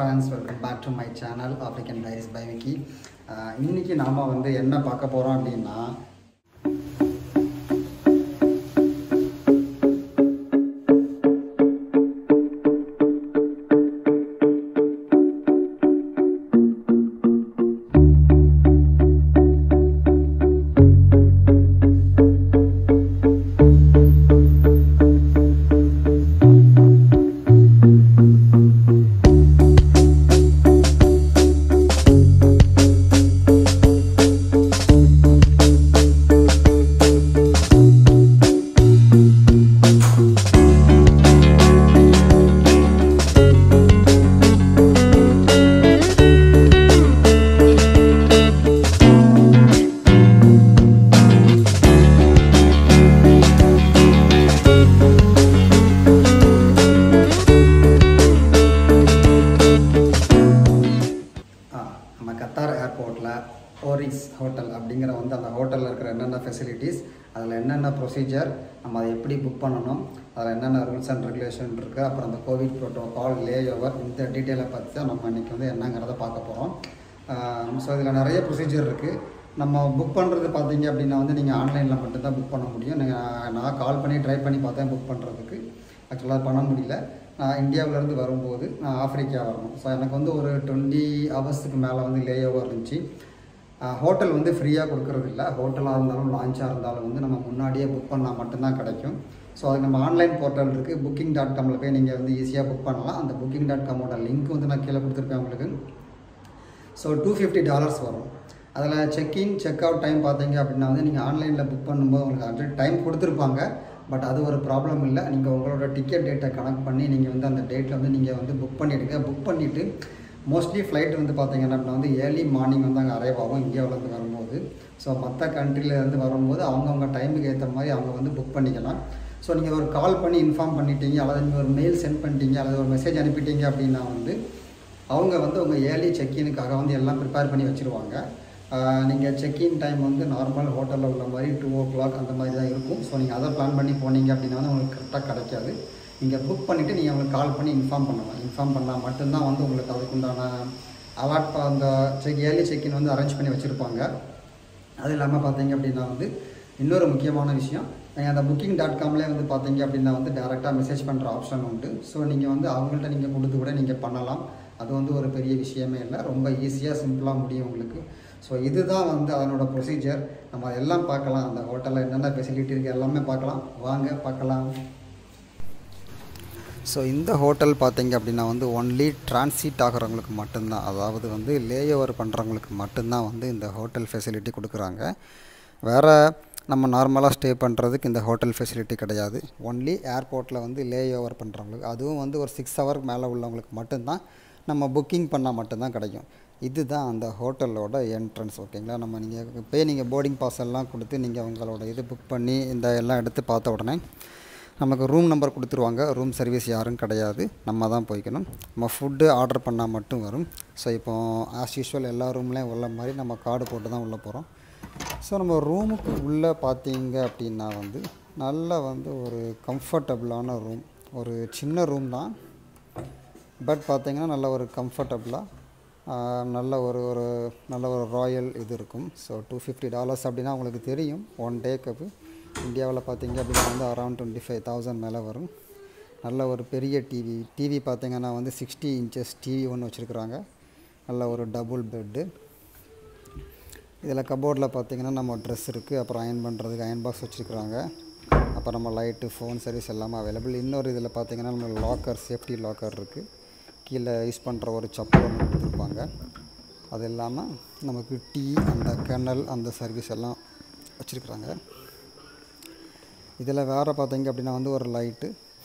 friends welcome back to my channel African diaries by Vicky இன்றைக்கி நாம் வந்து என்ன பார்க்க போகிறோம் அப்படின்னா ஆ, நம்ம கத்தார் ஏர்போர்ட்டில் ஓரிக்ஸ் ஹோட்டல் அப்படிங்கிற வந்து அந்த ஹோட்டலில் இருக்கிற என்னென்ன ஃபெசிலிட்டிஸ் அதில் என்னென்ன ப்ரொசீஜர் நம்ம அதை எப்படி புக் பண்ணணும் அதில் என்னென்ன ரூல்ஸ் அண்ட் ரெகுலேஷன் இருக்குது அப்புறம் அந்த கோவிட் ப்ரோட்டோகால் லே ஓவர் இந்த டீட்டெயிலை பற்றி தான் நம்ம இன்றைக்கி வந்து என்னங்கிறத பார்க்க போகிறோம் ஸோ இதில் நிறைய ப்ரொசீஜர் இருக்குது நம்ம புக் பண்ணுறது பார்த்தீங்க அப்படின்னா வந்து நீங்கள் ஆன்லைனில் மட்டும்தான் புக் பண்ண முடியும் நீங்கள் நான் கால் பண்ணி ட்ரை பண்ணி பார்த்தேன் புக் பண்ணுறதுக்கு ஆக்சுவலாக பண்ண முடியல நான் இந்தியாவிலேருந்து வரும்போது நான் ஆஃப்ரிக்கா வரணும் ஸோ எனக்கு வந்து ஒரு டுவெண்ட்டி ஹவர்ஸுக்கு மேலே வந்து லே ஓவர் இருந்துச்சு ஹோட்டல் வந்து ஃப்ரீயாக கொடுக்கறது இல்லை ஹோட்டலாக இருந்தாலும் லான்ச்சாக இருந்தாலும் வந்து நம்ம முன்னாடியே புக் பண்ணால் மட்டும்தான் கிடைக்கும் ஸோ அதுக்கு நம்ம ஆன்லைன் போர்ட்டல் இருக்குது புக்கிங் டாட் காமில் போய் நீங்கள் வந்து ஈஸியாக புக் பண்ணலாம் அந்த புக்கிங் டாட் காமோட லிங்க் வந்து நான் கீழே கொடுத்துருப்பேன் உங்களுக்கு ஸோ டூ ஃபிஃப்டி டாலர்ஸ் வரும் அதில் செக்இன் செக் அவுட் டைம் பார்த்தீங்க அப்படின்னா வந்து நீங்கள் ஆன்லைனில் புக் பண்ணும்போது உங்களுக்கு ஆல்ரெடி டைம் கொடுத்துருப்பாங்க பட் அது ஒரு ப்ராப்ளம் இல்லை நீங்கள் உங்களோட டிக்கெட் டேட்டை கனெக்ட் பண்ணி நீங்கள் வந்து அந்த டேட்டில் வந்து நீங்கள் வந்து புக் பண்ணிவிடுங்க புக் பண்ணிவிட்டு மோஸ்ட்லி ஃப்ளைட் வந்து பார்த்தீங்கன்னா அப்படின்னா வந்து ஏர்லி மார்னிங் வந்து அங்கே அரைவ் ஆகும் இந்தியாவிலேருந்து வரும்போது ஸோ மற்ற கண்ட்ரிலேருந்து வரும்போது அவங்கவுங்க டைமுக்கு ஏற்ற மாதிரி அவங்க வந்து புக் பண்ணிக்கலாம் ஸோ நீங்கள் ஒரு கால் பண்ணி இன்ஃபார்ம் பண்ணிட்டீங்க அல்லது நீங்கள் ஒரு மெயில் சென்ட் பண்ணிட்டீங்க அல்லது ஒரு மெசேஜ் அனுப்பிட்டீங்க அப்படின்னா வந்து அவங்க வந்து உங்கள் ஏர்லி செக்இனுக்காக வந்து எல்லாம் ப்ரிப்பேர் பண்ணி வச்சுருவாங்க நீங்கள் செக்இன் டைம் வந்து நார்மல் ஹோட்டலில் உள்ள மாதிரி டூ ஓ கிளாக் அந்த மாதிரி தான் இருக்கும் ஸோ நீங்கள் அதை பிளான் பண்ணி போனீங்க அப்படின்னா வந்து உங்களுக்கு கரெக்டாக கிடைக்காது நீங்கள் புக் பண்ணிவிட்டு நீங்கள் அவங்களுக்கு கால் பண்ணி இன்ஃபார்ம் பண்ணலாம் இன்ஃபார்ம் பண்ணால் மட்டும்தான் வந்து உங்களுக்கு அதுக்குண்டான அலாட் அந்த செக் ஏர்லி செக்இன் வந்து அரேஞ்ச் பண்ணி வச்சுருப்பாங்க அது இல்லாமல் பார்த்தீங்க அப்படின்னா வந்து இன்னொரு முக்கியமான விஷயம் நீங்கள் அந்த புக்கிங் டாட் காம்லேயே வந்து பார்த்தீங்க அப்படின்னா வந்து டேரெக்டாக மெசேஜ் பண்ணுற ஆப்ஷன் உண்டு ஸோ நீங்கள் வந்து அவங்கள்ட்ட நீங்கள் கொடுத்து கூட நீங்கள் பண்ணலாம் அது வந்து ஒரு பெரிய விஷயமே இல்லை ரொம்ப ஈஸியாக சிம்பிளாக முடியும் உங்களுக்கு ஸோ இதுதான் வந்து அதனோட ப்ரொசீஜர் நம்ம எல்லாம் பார்க்கலாம் அந்த ஹோட்டலில் என்னென்ன ஃபெசிலிட்டி இருக்குது எல்லாமே பார்க்கலாம் வாங்க பார்க்கலாம் ஸோ இந்த ஹோட்டல் பார்த்தீங்க அப்படின்னா வந்து ஒன்லி டிரான்சிட் ஆகிறவங்களுக்கு மட்டும்தான் அதாவது வந்து லே ஓவர் பண்ணுறவங்களுக்கு மட்டும்தான் வந்து இந்த ஹோட்டல் ஃபெசிலிட்டி கொடுக்குறாங்க வேறு நம்ம நார்மலாக ஸ்டே பண்ணுறதுக்கு இந்த ஹோட்டல் ஃபெசிலிட்டி கிடையாது ஒன்லி ஏர்போர்ட்டில் வந்து லே ஓவர் பண்ணுறவங்களுக்கு அதுவும் வந்து ஒரு சிக்ஸ் ஹவருக்கு மேலே உள்ளவங்களுக்கு மட்டும்தான் நம்ம புக்கிங் பண்ணால் மட்டும்தான் கிடைக்கும் இதுதான் அந்த ஹோட்டலோட என்ட்ரன்ஸ் ஓகேங்களா நம்ம நீங்கள் போய் நீங்கள் போர்டிங் பாஸ் எல்லாம் கொடுத்து நீங்கள் உங்களோட இது புக் பண்ணி இந்த எல்லாம் எடுத்து பார்த்த உடனே நமக்கு ரூம் நம்பர் கொடுத்துருவாங்க ரூம் சர்வீஸ் யாரும் கிடையாது நம்ம தான் போய்க்கணும் நம்ம ஃபுட்டு ஆர்டர் பண்ணால் மட்டும் வரும் ஸோ இப்போ ஆஸ் யூஷுவல் எல்லா ரூம்லேயும் உள்ள மாதிரி நம்ம கார்டு போட்டு தான் உள்ளே போகிறோம் ஸோ நம்ம ரூமுக்கு உள்ளே பார்த்தீங்க அப்படின்னா வந்து நல்ல வந்து ஒரு கம்ஃபர்டபுளான ரூம் ஒரு சின்ன ரூம் தான் பட் பார்த்தீங்கன்னா நல்ல ஒரு கம்ஃபர்டபுளாக நல்ல ஒரு ஒரு நல்ல ஒரு ராயல் இது இருக்கும் ஸோ டூ ஃபிஃப்டி டாலர்ஸ் அப்படின்னா உங்களுக்கு தெரியும் ஒன் டேக்கு இந்தியாவில் பார்த்தீங்க அப்படின்னா வந்து அரௌண்ட் டுவெண்ட்டி ஃபைவ் தௌசண்ட் மேலே வரும் நல்ல ஒரு பெரிய டிவி டிவி பார்த்தீங்கன்னா வந்து சிக்ஸ்டி இன்ச்சஸ் டிவி ஒன்று வச்சுருக்குறாங்க நல்ல ஒரு டபுள் பெட்டு இதில் கபோர்டில் பார்த்தீங்கன்னா நம்ம ட்ரெஸ் இருக்குது அப்புறம் அயன் பண்ணுறதுக்கு அயன் பாக்ஸ் வச்சுருக்குறாங்க அப்புறம் நம்ம லைட்டு ஃபோன் சர்வீஸ் எல்லாமே அவைலபிள் இன்னொரு இதில் பார்த்தீங்கன்னா நம்ம லாக்கர் சேஃப்டி லாக்கர் இருக்குது கீழே யூஸ் பண்ணுற ஒரு சப்பல் ஒன்று கொடுத்துருப்பாங்க அது இல்லாமல் நமக்கு டீ அந்த கெனல் அந்த சர்வீஸ் எல்லாம் வச்சுருக்குறாங்க இதில் வேறு பார்த்தீங்க அப்படின்னா வந்து ஒரு லைட்டு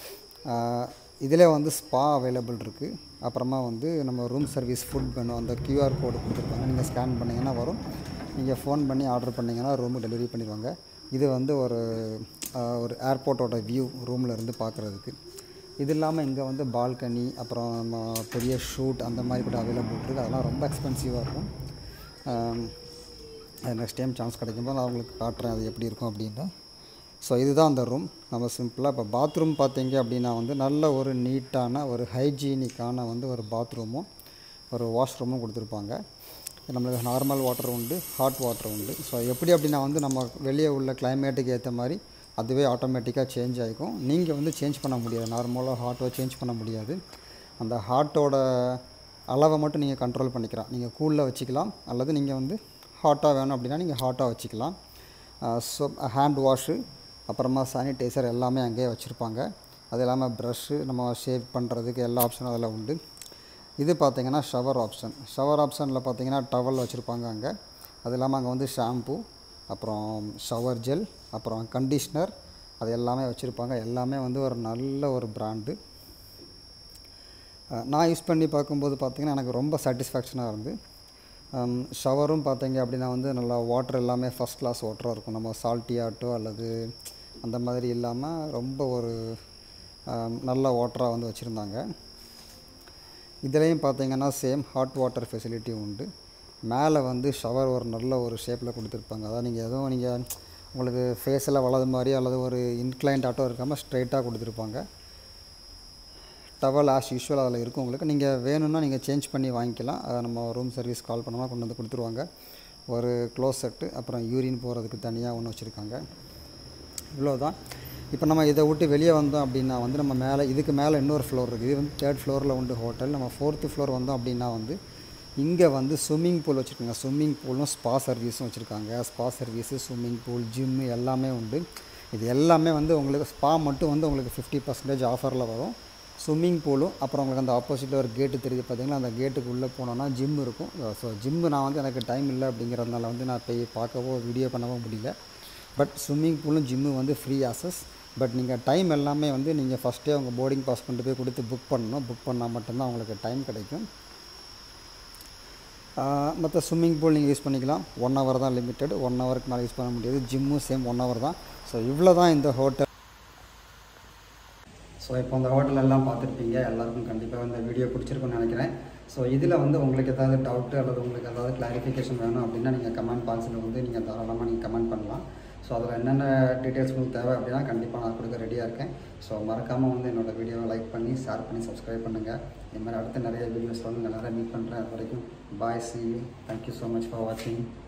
இதில் வந்து ஸ்பா அவைலபிள் இருக்குது அப்புறமா வந்து நம்ம ரூம் சர்வீஸ் ஃபுட் மெனு அந்த கியூஆர் கோடு கொடுத்துருப்பாங்க நீங்கள் ஸ்கேன் பண்ணிங்கன்னா வரும் நீங்கள் ஃபோன் பண்ணி ஆர்டர் பண்ணிங்கன்னா ரூமுக்கு டெலிவரி பண்ணிடுவாங்க இது வந்து ஒரு ஆஹ், ஒரு ஏர்போர்ட்டோட வியூ ரூமில் இருந்து பார்க்குறதுக்கு இது இல்லாமல் இங்கே வந்து பால்கனி அப்புறம் நம்ம பெரிய ஷூட் அந்த மாதிரி கூட அவைலபிள் இருக்குது அதெல்லாம் ரொம்ப எக்ஸ்பென்சிவாக இருக்கும் ஆம், அது நெக்ஸ்ட் டைம் சான்ஸ் கிடைக்கும்போது நான் உங்களுக்கு காட்டுறேன் அது எப்படி இருக்கும் அப்படின்னு ஸோ இதுதான் அந்த ரூம் நம்ம சிம்பிளாக இப்போ பாத்ரூம் பார்த்தீங்க அப்படின்னா வந்து நல்ல ஒரு நீட்டான ஒரு ஹைஜீனிக்கான வந்து ஒரு பாத்ரூமும் ஒரு வாஷ்ரூமும் கொடுத்துருப்பாங்க நம்மளுக்கு நார்மல் வாட்டர் உண்டு ஹாட் வாட்டர் உண்டு ஸோ எப்படி அப்படின்னா வந்து நம்ம வெளியே உள்ள கிளைமேட்டுக்கு ஏற்ற மாதிரி அதுவே ஆட்டோமேட்டிக்காக சேஞ்ச் ஆகிக்கும் நீங்கள் வந்து சேஞ்ச் பண்ண முடியாது நார்மலாக ஹாட்டோ சேஞ்ச் பண்ண முடியாது அந்த ஹாட்டோட அளவை மட்டும் நீங்கள் கண்ட்ரோல் பண்ணிக்கலாம் நீங்கள் கூலில் வச்சுக்கலாம் அல்லது நீங்கள் வந்து ஹாட்டாக வேணும் அப்படின்னா நீங்கள் ஹாட்டாக வச்சுக்கலாம் ஸோ ஹேண்ட் வாஷு அப்புறமா சானிடைசர் எல்லாமே அங்கேயே வச்சுருப்பாங்க அது இல்லாமல் ப்ரஷ்ஷு நம்ம ஷேவ் பண்ணுறதுக்கு எல்லா ஆப்ஷனும் அதில் உண்டு இது பார்த்தீங்கன்னா ஷவர் ஆப்ஷன் ஷவர் ஆப்ஷனில் பார்த்தீங்கன்னா டவல் வச்சுருப்பாங்க அங்கே அது இல்லாமல் அங்கே வந்து ஷாம்பு அப்புறம் ஷவர் ஜெல் அப்புறம் கண்டிஷ்னர் அது எல்லாமே வச்சுருப்பாங்க எல்லாமே வந்து ஒரு நல்ல ஒரு பிராண்டு நான் யூஸ் பண்ணி பார்க்கும்போது பார்த்திங்கன்னா எனக்கு ரொம்ப சாட்டிஸ்ஃபேக்ஷனாக இருந்து ஷவரும் பார்த்தீங்க அப்படின்னா வந்து நல்லா வாட்டர் எல்லாமே ஃபஸ்ட் கிளாஸ் வாட்டராக இருக்கும் நம்ம சால்ட்டியாட்டோ அல்லது அந்த மாதிரி இல்லாமல் ரொம்ப ஒரு நல்ல வாட்டராக வந்து வச்சுருந்தாங்க இதுலேயும் பார்த்தீங்கன்னா சேம் ஹாட் வாட்டர் ஃபெசிலிட்டி உண்டு மேலே வந்து ஷவர் ஒரு நல்ல ஒரு ஷேப்பில் கொடுத்துருப்பாங்க அதாவது நீங்கள் எதுவும் நீங்கள் உங்களுக்கு ஃபேஸில் வலது மாதிரி அல்லது ஒரு இன்க்ளைண்ட் ஆட்டோ இருக்காமல் ஸ்ட்ரைட்டாக கொடுத்துருப்பாங்க டவல் ஆஸ் யூஷுவல் அதில் இருக்கும் உங்களுக்கு நீங்கள் வேணும்னா நீங்கள் சேஞ்ச் பண்ணி வாங்கிக்கலாம் அதை நம்ம ரூம் சர்வீஸ் கால் பண்ணோம்னா கொண்டு வந்து கொடுத்துருவாங்க ஒரு க்ளோஸ் செட்டு அப்புறம் யூரின் போகிறதுக்கு தனியாக ஒன்று வச்சுருக்காங்க இவ்வளோ தான் இப்போ நம்ம இதை விட்டு வெளியே வந்தோம் அப்படின்னா வந்து நம்ம மேலே இதுக்கு மேலே இன்னொரு ஃப்ளோர் இருக்குது இது வந்து தேர்ட் ஃப்ளோரில் உண்டு ஹோட்டல் நம்ம ஃபோர்த்து ஃப்ளோர் வந்தோம் அப்படின்னா வந்து இங்கே வந்து ஸ்விம்மிங் பூல் வச்சுருக்காங்க ஸ்விம்மிங் பூலும் ஸ்பா சர்வீஸும் வச்சுருக்காங்க spa service swimming pool gym எல்லாமே உண்டு இது எல்லாமே வந்து உங்களுக்கு ஸ்பா மட்டும் வந்து உங்களுக்கு ஃபிஃப்டி பர்சன்டேஜ் ஆஃபரில் வரும் ஸ்விம்மிங் பூலும் அப்புறம் உங்களுக்கு அந்த ஆப்போசிட்டில் ஒரு கேட்டு தெரியுது பார்த்தீங்களா அந்த கேட்டுக்கு உள்ளே போனோன்னா ஜிம் இருக்கும் ஸோ ஜிம்மு நான் வந்து எனக்கு டைம் இல்லை அப்படிங்கிறதுனால வந்து நான் போய் பார்க்கவோ வீடியோ பண்ணவோ முடியல பட் ஸ்விம்மிங் பூலும் ஜிம்மு வந்து ஃப்ரீ ஆசஸ் பட் நீங்கள் டைம் எல்லாமே வந்து நீங்கள் ஃபஸ்ட்டே உங்கள் போர்டிங் பாஸ் கொண்டு போய் கொடுத்து புக் பண்ணணும் புக் பண்ணால் மட்டும்தான் உங்களுக்கு டைம் கிடைக்கும் மற்ற ஸ்விம்மிங் பூல் நீங்கள் யூஸ் பண்ணிக்கலாம் ஒன் ஹவர் தான் லிமிட்டட் ஒன் ஹவருக்கு மேலே யூஸ் பண்ண முடியாது ஜிம்மும் சேம் ஒன் ஹவர் தான் ஸோ இவ்வளோ தான் இந்த ஹோட்டல் ஸோ இப்போ இந்த ஹோட்டல் எல்லாம் பார்த்துருப்பீங்க எல்லாருக்கும் கண்டிப்பாக இந்த வீடியோ பிடிச்சிருக்குன்னு நினைக்கிறேன் ஸோ இதில் வந்து உங்களுக்கு ஏதாவது டவுட்டு அல்லது உங்களுக்கு ஏதாவது கிளாரிஃபிகேஷன் வேணும் அப்படின்னா நீங்கள் கமெண்ட் பாக்ஸில் வந்து நீங்கள் தாராளமாக நீங்கள் கமெண்ட் பண்ணலாம் ஸோ அதில் என்னென்ன டீட்டெயில்ஸ் உங்களுக்கு தேவை அப்படின்னா கண்டிப்பாக நான் கொடுக்க ரெடியாக இருக்கேன் ஸோ மறக்காமல் வந்து என்னோடய வீடியோவை லைக் பண்ணி ஷேர் பண்ணி சப்ஸ்கிரைப் பண்ணுங்கள் இது மாதிரி அடுத்த நிறைய வீடியோஸில் வந்து நான் நிறைய மீட் பண்ணுறேன் அது வரைக்கும் bye see you thank you so much for வாட்சிங்